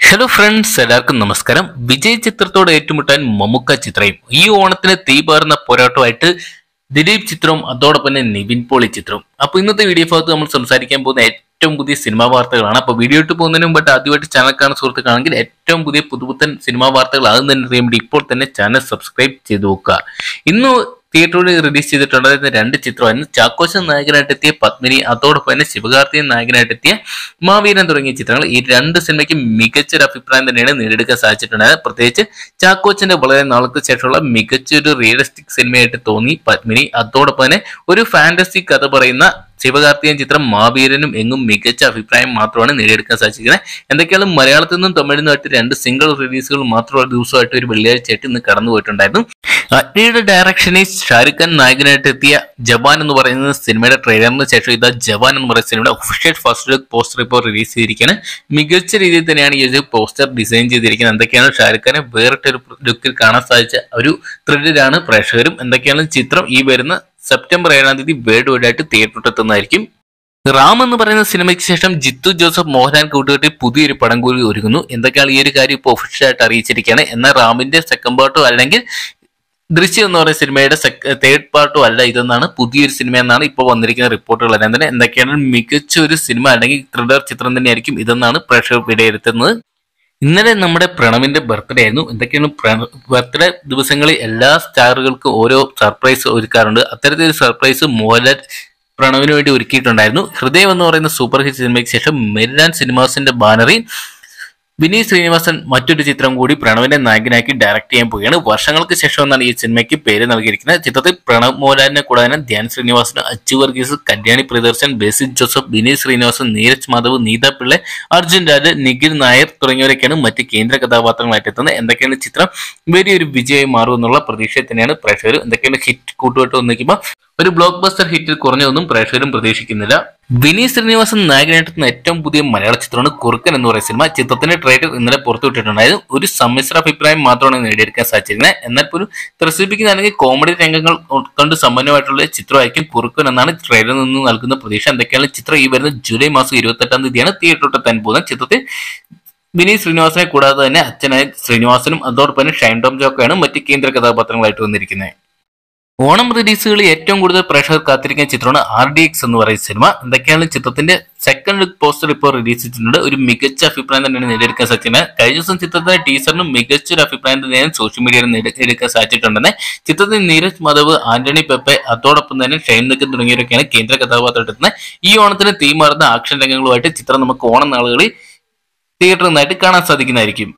hello friends എല്ലാവർക്കും നമസ്കാരം വിജയ് ചിത്രത്തോട് ഏറ്റുമുട്ടാൻ മമ്മുക്ക ചിത്രയും ഈ ഓണത്തിന് തീ പാറുന്ന പോരാട്ടമായിട്ട് ദിലീപ് ചിത്രവും അതോടൊപ്പം തന്നെ നിവിൻ പോളി ചിത്രവും അപ്പൊ ഇന്നത്തെ വീഡിയോ ഭാഗത്ത് നമ്മൾ സംസാരിക്കാൻ പോകുന്ന ഏറ്റവും പുതിയ സിനിമാ വാർത്തകളാണ് അപ്പൊ വീഡിയോ ഇട്ട് പോകുന്നതിന് മുമ്പായിട്ട് ആദ്യമായിട്ട് ചാനൽ കാണുന്ന സുഹൃത്തുക്കളാണെങ്കിൽ ഏറ്റവും പുതിയ പുതുപുത്തൻ സിനിമാ വാർത്തകൾ ആദ്യം തന്നെ അറിയാൻ വേണ്ടി ഇപ്പോൾ തന്നെ ചാനൽ സബ്സ്ക്രൈബ് ചെയ്ത് നോക്കുക ഇന്ന് തിയേറ്ററിൽ റിലീസ് ചെയ്തിട്ടുണ്ടായിരുന്ന രണ്ട് ചിത്രമായിരുന്നു ചാക്കോശൻ നായകനായിട്ട് എത്തിയ പത്മിനി അതോടൊപ്പം തന്നെ ശിവകാർത്തിയൻ നായകനായിട്ട് എത്തിയ മാവീരൻ തുടങ്ങിയ ചിത്രങ്ങൾ ഈ രണ്ട് സിനിമയ്ക്ക് മികച്ചൊരു അഭിപ്രായം തന്നെയാണ് നേടിയെടുക്കാൻ സാധിച്ചിട്ടുണ്ടായത് പ്രത്യേകിച്ച് ചാക്കോച്ചന്റെ വളരെ നാൾക്ക് ശേഷമുള്ള മികച്ചൊരു റിയലിസ്റ്റിക് സിനിമയായിട്ട് തോന്നി പത്മിനി അതോടൊപ്പം തന്നെ ഒരു ഫാന്റസി കഥ പറയുന്ന ശിവകാർത്തികൻ ചിത്രം മാവീരനും എങ്ങും മികച്ച അഭിപ്രായം മാത്രമാണ് നേടിയെടുക്കാൻ സാധിച്ചിരിക്കുന്നത് എന്തൊക്കെയാണ് മലയാളത്തിൽ നിന്നും തമിഴിൽ നിന്നുമായിട്ട് രണ്ട് സിംഗിൾ റിലീസുകൾ മാത്രമുള്ള ദിവസമായിട്ട് ഒരു വെള്ളിയാഴ്ചയായിട്ട് ഇന്ന് കടന്നു പോയിട്ടുണ്ടായിരുന്നു അഗ്നിയുടെ ഡയറക്ഷനിൽ ഷാരുഖ് ഖാൻ നായകനായിട്ട് എത്തിയ ജവാൻ എന്ന് പറയുന്ന സിനിമയുടെ ട്രെയിലറിന് ശേഷം ഇതാ ജവാൻ എന്ന് പറയുന്ന സിനിമയുടെ ഒഫീഷ്യൽ ഫസ്റ്റ് ലുക്ക് പോസ്റ്റർ ഇപ്പോൾ റിലീസ് ചെയ്തിരിക്കുകയാണ് മികച്ച രീതിയിൽ തന്നെയാണ് ഈ ഒരു പോസ്റ്റർ ഡിസൈൻ ചെയ്തിരിക്കുന്നത് എന്തൊക്കെയാണ് ഷാരുഖ് ഖാനെ വേറിട്ടൊരു ലുക്കിൽ കാണാൻ സാധിച്ച ഒരു ത്രില്ലിലാണ് പ്രേക്ഷകരും എന്തൊക്കെയാണ് ചിത്രം ഈ വരുന്ന സെപ്റ്റംബർ ഏഴാം തീയതി വേർഡ് വേർഡായിട്ട് തിയേറ്ററിലെത്തുന്നതായിരിക്കും റാം എന്ന് പറയുന്ന സിനിമയ്ക്ക് ശേഷം ജിത്തു ജോസഫ് മോഹൻലാൽ കൂട്ടുകെട്ടിൽ പുതിയൊരു പടം കൂടി ഒരുങ്ങുന്നു എന്തൊക്കെയാണ് ഈ ഒരു കാര്യം ഇപ്പോൾ ഒഫീഷ്യലായിട്ട് അറിയിച്ചിരിക്കുകയാണ് എന്നാൽ റാമിന്റെ സെക്കൻഡ് പാർട്ടോ അല്ലെങ്കിൽ ദൃശ്യം എന്ന് പറയുന്ന സിനിമയുടെ തേർഡ് പാർട്ടും അല്ല ഇതെന്നാണ് പുതിയൊരു സിനിമ എന്നാണ് ഇപ്പോൾ വന്നിരിക്കുന്ന റിപ്പോർട്ടുകൾ എല്ലാം തന്നെ എന്തൊക്കെയാണ് മികച്ച ഒരു സിനിമ അല്ലെങ്കിൽ ത്രില്ലർ ചിത്രം തന്നെയായിരിക്കും ഇതെന്നാണ് പ്രേക്ഷകർ വിലയിരുത്തുന്നത് ഇന്നലെ നമ്മുടെ പ്രണവിന്റെ ബർത്ത്ഡേ ആയിരുന്നു എന്തൊക്കെയാണ് ബർത്ത്ഡേ ദിവസങ്ങളിൽ എല്ലാ സ്റ്റാറുകൾക്കും ഓരോ സർപ്രൈസ് ഒരുക്കാറുണ്ട് അത്തരത്തിലൊരു സർപ്രൈസ് മോഹൻലാൽ പ്രണവിന് വേണ്ടി ഒരുക്കിയിട്ടുണ്ടായിരുന്നു ഹൃദയം എന്ന് പറയുന്ന സൂപ്പർ ഹിറ്റ് സിനിമയ്ക്ക് ശേഷം മെരിലാൻ സിനിമാസിന്റെ ബാനറിൽ വിനീത് ശ്രീനിവാസൻ മറ്റൊരു ചിത്രം കൂടി പ്രണവിനെ നായകനാക്കി ഡയറക്ട് ചെയ്യാൻ പോവുകയാണ് വർഷങ്ങൾക്ക് ശേഷം എന്നാണ് ഈ സിനിമയ്ക്ക് പേര് നൽകിയിരിക്കുന്നത് ചിത്രത്തിൽ പ്രണവ് മോഹൻലാലിനെ കൂടാതെ ധ്യാൻ ശ്രീനിവാസൻ അച്ചു വർഗീസ് കല്യാണി പ്രിയദർശൻ ബേസിൽ ജോസഫ് വിനീത് ശ്രീനിവാസൻ നീരജ് മാധവ് നീത പിള്ളെ അർജുൻ രാജ് നിഖിൽ നായർ തുടങ്ങിയവരൊക്കെയാണ് മറ്റ് കേന്ദ്ര കഥാപാത്രങ്ങളായിട്ട് എത്തുന്നത് എന്തൊക്കെയാണ് ചിത്രം വലിയൊരു വിജയമായി മാറുമെന്നുള്ള പ്രതീക്ഷയിൽ തന്നെയാണ് പ്രേക്ഷകർ എന്തൊക്കെയാണ് ഹിറ്റ് കൂട്ടുകെട്ട് വന്നിരിക്കുമ്പോൾ ഒരു ബ്ലോക്ക് ബസ്റ്റർ ഹിറ്റിൽ കുറഞ്ഞൊന്നും പ്രേക്ഷകരും പ്രതീക്ഷിക്കുന്നില്ല വിനീത് ശ്രീനിവാസൻ നായകനായിട്ടുന്ന ഏറ്റവും പുതിയ മലയാള ചിത്രമാണ് കുറുക്കൻ എന്ന് പറയുന്ന സിനിമ ചിത്രത്തിന്റെ ട്രെയിലർ ഇന്നലെ പുറത്തുവിട്ടിട്ടുണ്ടായിരുന്നു ഒരു സമ്മിശ്ര അഭിപ്രായം മാത്രമാണ് നേടിയെടുക്കാൻ സാധിച്ചിരുന്നത് എന്നാൽ പോലും ത്രസിപ്പിക്കുന്ന അല്ലെങ്കിൽ കോമഡി രംഗങ്ങൾ കൊണ്ട് സമ്പന്നമായിട്ടുള്ള ചിത്രമായിരിക്കും കുറുക്കൻ എന്നാണ് ട്രെയിലറിൽ നിന്ന് നൽകുന്ന പ്രതീക്ഷ എന്തൊക്കെയാണ് ചിത്രം ഈ വരുന്ന ജൂലൈ മാസം ഇരുപത്തെട്ടാം തീയതിയാണ് തിയേറ്ററിലെത്താൻ പോകുന്നത് ചിത്രത്തിൽ വിനീത് ശ്രീനിവാസനെ കൂടാതെ തന്നെ അച്ഛനായ ശ്രീനിവാസനും അതോടൊപ്പം തന്നെ ഷൈൻ ടോം ജോക്കാണ് മറ്റ് കേന്ദ്ര കഥാപാത്രങ്ങളായിട്ട് വന്നിരിക്കുന്നത് ഓണം റിലീസുകളിൽ ഏറ്റവും കൂടുതൽ പ്രേക്ഷകർ കാത്തിരിക്കുന്ന ചിത്രമാണ് ആർ ഡി എക്സ് എന്ന് പറയുന്ന സിനിമ എന്തൊക്കെയാണ് ചിത്രത്തിന്റെ സെക്കൻഡ് ലുക്ക് പോസ്റ്റർ ഇപ്പോൾ റിലീസ് ചെയ്തിട്ടുണ്ട് ഒരു മികച്ച അഭിപ്രായം തന്നെയാണ് നേടിയെടുക്കാൻ സാധിക്കുന്നത് കഴിഞ്ഞ ദിവസം ചിത്രത്തിന്റെ ടീസറിനും മികച്ചൊരു അഭിപ്രായം തന്നെയാണ് സോഷ്യൽ മീഡിയയിൽ നേടിയെടുക്കാൻ സാധിച്ചിട്ടുണ്ടെന്ന് ചിത്രത്തിൽ നീരജ് മാധവ് ആന്റണി പെപ്പെ അതോടൊപ്പം തന്നെ ഷൈൻ നിക്കൻ തുടങ്ങിയവരൊക്കെയാണ് കേന്ദ്ര കഥാപാത്രമെത്തുന്നത് ഈ ഓണത്തിന് തീമാറുന്ന ആക്ഷൻ രംഗങ്ങളുമായിട്ട് ചിത്രം നമുക്ക് ഓണം നാളുകളിൽ തിയേറ്ററിൽ നിന്നായിട്ട് കാണാൻ സാധിക്കുന്നതായിരിക്കും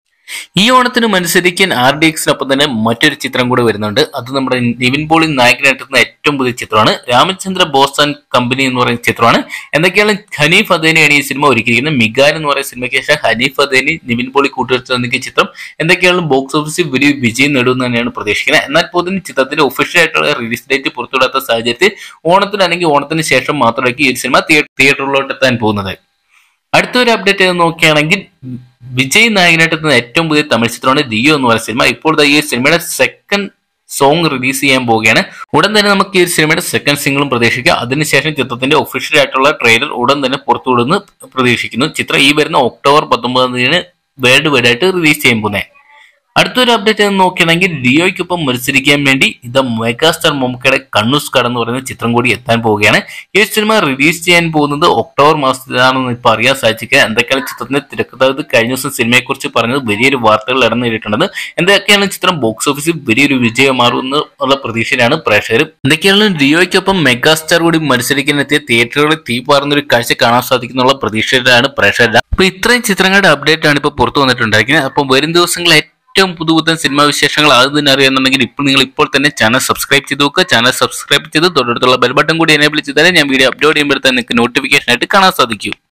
ഈ ഓണത്തിന് മത്സരിക്കാൻ ആർ ഡി എക്സിനൊപ്പം തന്നെ മറ്റൊരു ചിത്രം കൂടി വരുന്നുണ്ട് അത് നമ്മുടെ നിവിൻ പോളി നായകനായിട്ടുന്ന ഏറ്റവും പുതിയ ചിത്രമാണ് രാമചന്ദ്ര ബോസ് ആൻഡ് കമ്പനി എന്ന് പറയുന്ന ചിത്രമാണ് എന്തൊക്കെയാണ് ഹനീഫ് അദേനിയാണ് ഈ സിനിമ ഒരുക്കിയിരിക്കുന്നത് മിഗാൻ എന്ന് പറയുന്ന സിനിമയ്ക്ക് ശേഷം ഹനീഫ് അദേനി നിവിൻ പോളി കൂട്ടുകെട്ട് തന്നിരിക്കുന്ന ചിത്രം എന്തൊക്കെയാണ് ബോക്സ് ഓഫീസിൽ വലിയ വിജയം നേടുമെന്ന് തന്നെയാണ് പ്രതീക്ഷിക്കുന്നത് എന്നാൽ പോലും ചിത്രത്തിന്റെ ഒഫീഷ്യൽ ആയിട്ടുള്ള റിലീസ് ഡേറ്റ് പുറത്തുവിടാത്ത സാഹചര്യത്തിൽ ഓണത്തിന് അല്ലെങ്കിൽ ഓണത്തിന് ശേഷം മാത്രമായിരിക്കും ഈ സിനിമ തിയേറ്ററിലോട്ട് എത്താൻ പോകുന്നത് അടുത്തൊരു അപ്ഡേറ്റ് നോക്കുകയാണെങ്കിൽ വിജയ് നായകനായിട്ട് എത്തുന്ന ഏറ്റവും പുതിയ തമിഴ് ചിത്രമാണ് ലിയോ എന്ന് പറയുന്ന സിനിമ ഇപ്പോൾ ഈ സിനിമയുടെ സെക്കൻഡ് സോങ് റിലീസ് ചെയ്യാൻ പോവുകയാണ് ഉടൻ തന്നെ നമുക്ക് ഈ സിനിമയുടെ സെക്കൻഡ് സിംഗിളും പ്രതീക്ഷിക്കാം അതിനുശേഷം ചിത്രത്തിന്റെ ഒഫീഷ്യൽ ആയിട്ടുള്ള ട്രെയിലർ ഉടൻ തന്നെ പുറത്തുവിടുന്നു പ്രതീക്ഷിക്കുന്നു ചിത്രം ഈ വരുന്ന ഒക്ടോബർ പത്തൊമ്പതാം തീയതി വേൾഡ് വൈഡ് ആയിട്ട് റിലീസ് ചെയ്യാൻ പോകുന്നത് അടുത്തൊരു അപ്ഡേറ്റ് നോക്കുകയാണെങ്കിൽ ലിയോയ്ക്കൊപ്പം മത്സരിക്കാൻ വേണ്ടി ഇത് മെഗാസ്റ്റാർ മമ്മൂക്കയുടെ കണ്ണൂസ് കട എന്ന് പറയുന്ന ചിത്രം കൂടി എത്താൻ പോവുകയാണ് ഈ സിനിമ റിലീസ് ചെയ്യാൻ പോകുന്നത് ഒക്ടോബർ മാസത്തിലാണെന്ന് ഇപ്പൊ അറിയാൻ സാധിക്കുക എന്തൊക്കെയാണ് ചിത്രത്തിന്റെ തിരക്കഥാകൃത്ത് കഴിഞ്ഞ ദിവസം സിനിമയെക്കുറിച്ച് പറഞ്ഞത് വലിയൊരു വാർത്തകൾ ഇടം നേരിട്ടുള്ളത് എന്തൊക്കെയാണ് ചിത്രം ബോക്സ് ഓഫീസിൽ വലിയൊരു വിജയം മാറുമെന്ന് ഉള്ള പ്രതീക്ഷയിലാണ് പ്രേക്ഷകർ എന്തൊക്കെയാണ് ലിയോയ്ക്കൊപ്പം മെഗാസ്റ്റാർ കൂടി മത്സരിക്കാൻ എത്തിയ തിയേറ്ററുകളിൽ തീ പാറുന്ന ഒരു കാഴ്ച കാണാൻ സാധിക്കുന്നുള്ള പ്രതീക്ഷയിലാണ് പ്രേക്ഷകർ അപ്പൊ ഇത്രയും ചിത്രങ്ങളുടെ അപ്ഡേറ്റ് ആണ് ഇപ്പോൾ പുറത്തു വന്നിട്ടുണ്ടായിരിക്കുന്നത് അപ്പം വരും ദിവസങ്ങളിൽ ഏറ്റവും പുതുപുത്തൻ സിനിമാ വിശേഷങ്ങൾ ആദ്യം തന്നെ അറിയാന്നുണ്ടെങ്കിൽ ഇപ്പോൾ നിങ്ങൾ ഇപ്പോൾ തന്നെ ചാനൽ സബ്സ്ക്രൈബ് ചെയ്ത് നോക്കുക ചാനൽ സബ്സ്ക്രൈബ് ചെയ്ത് തൊട്ടടുത്തുള്ള ബെൽ ബട്ടൺ കൂടി എനേബിൾ ചെയ്താലേ ഞാൻ വീഡിയോ അപ്ലോഡ് ചെയ്യുമ്പോൾ തന്നെ നിങ്ങൾക്ക് നോട്ടിഫിക്കേഷൻ ആയിട്ട് കാണാൻ സാധിക്കും